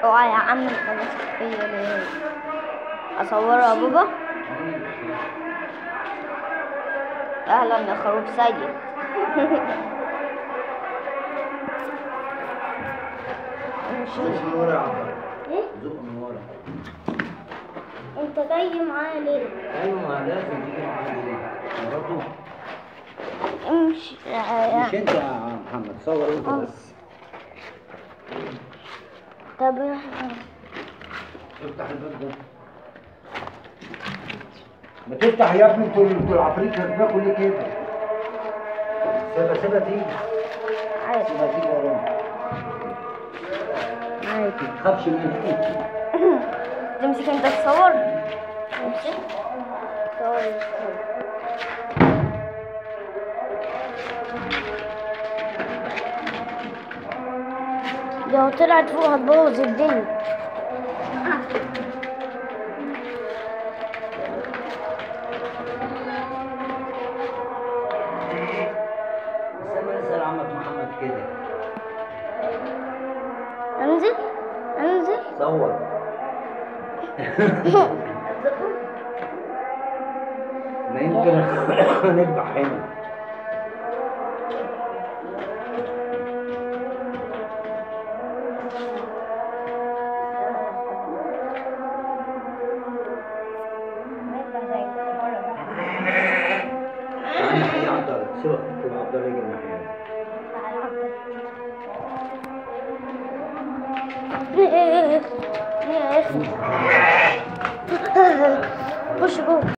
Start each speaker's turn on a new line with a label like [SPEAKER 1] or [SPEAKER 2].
[SPEAKER 1] اوعى يا عم خلاص كفايه ليه اصورها يا بابا اهلا يا خروف سيد
[SPEAKER 2] زق من ورا يا عبد
[SPEAKER 1] ايه
[SPEAKER 2] زق من ورا
[SPEAKER 1] انت جاي معايا ليه
[SPEAKER 2] ايوه ما لازم تيجي معايا ليه؟ برضه
[SPEAKER 1] امشي
[SPEAKER 2] مش انت يا محمد صور انت بس
[SPEAKER 1] طب احنا
[SPEAKER 2] افتح الباب ده ما تفتح يا ابني انتوا انتوا العفريت هتباكوا ليه كده؟ سيبها سيبها تيجي
[SPEAKER 1] عادي
[SPEAKER 2] سيبها تيجي ورانا
[SPEAKER 1] عادي
[SPEAKER 2] ما تخافش منها
[SPEAKER 1] تمسك انت تصور امسك صور لو طلعت فوق هتبوظ الدنيا
[SPEAKER 2] بس انا اسال عمك محمد كده
[SPEAKER 1] انزل انزل
[SPEAKER 2] صور ما يمكن نذبح هنا تعال يا عبد الله سيبك تبقى عبد الله يجي الناحيه
[SPEAKER 1] يا اخي خش جوه